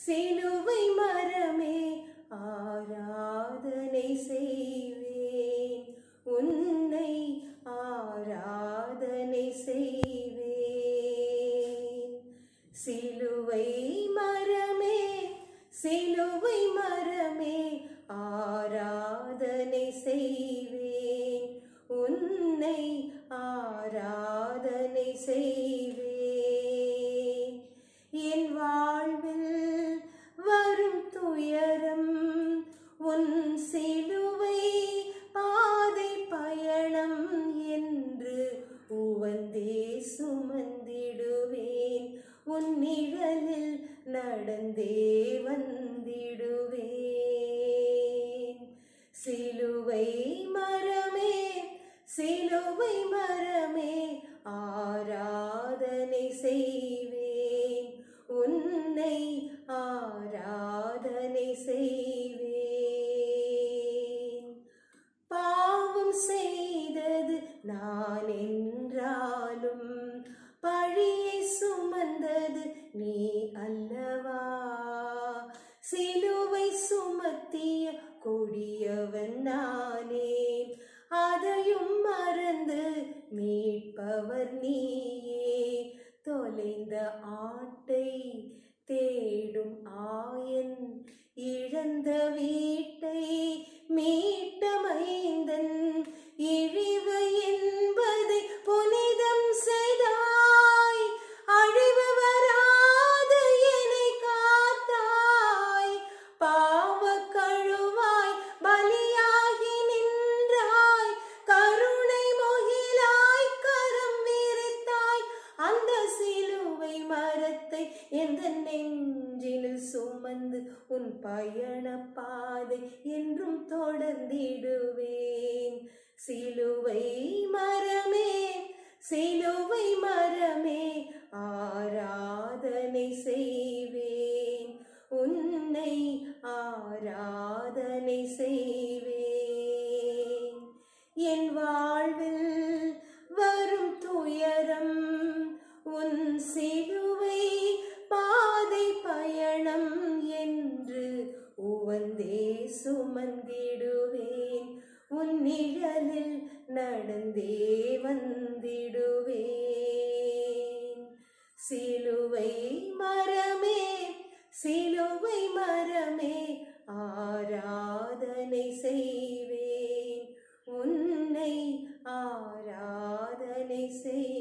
சிலுவை மரமே ஆராதனை செய்வேன் உன்னை ஆராதனை செய்வேன் சிலுவை மரமே சிலுவை மரமே ஆராதனை செய்வேன் உன்னை ஆராதனை செய்வேன் என் வாழ்வில் வரும் துயரம் உன் சிலுவை பாதை பயணம் என்று உவந்தே சுமந்திடுவேன் உன் நிழலில் நடந்தே வந்திடுவேன் சிலுவை மரமே சிலுவை மரமே ஆராதனை செய்வேன் உன்னை ஆராதனை செய்வேன் பாவம் செய்தது நான் என்றாலும் பழியை சுமந்தது நீ அல்லவா சிலுவை சுமத்திய கொடியவன் நானே அதையும் மறந்து மீட்பவர் நீயே தொலைந்த ஆட்டை தேடும் ஆயன் இழந்த வீட்டை மீட்ட மைந்தன் இழிவு என்பதை புனிதம் செய்தாய் அழிவு வராது என்னை காத்தாய் பாவ கழுவாய் பலியாகி நின்றாய் கருணை முகிலாய் கரம் விரித்தாய் அந்த சிலுவை மரத்தை எந்த நெஞ்சில் சுமந்து உன் பயண பாதை என்றும் தொடர்ந்திடுவேன் சிலுவை மரமே சிலுவை மரமே ஆராதனை செய்வேன் உன்னை ஆராதனை செய்வேன் என் வாழ்வில் வரும் துயரம் உன் சிலுவை பாதை பயணம் என்று உவந்தே சுமந்திடுவேன் உன் நிழலில் நடந்தே வந்திடுவேன் சிலுவை மரமே சிலுவை மரமே ஆராதனை செய்வேன் உன்னை ஆராதனை செய்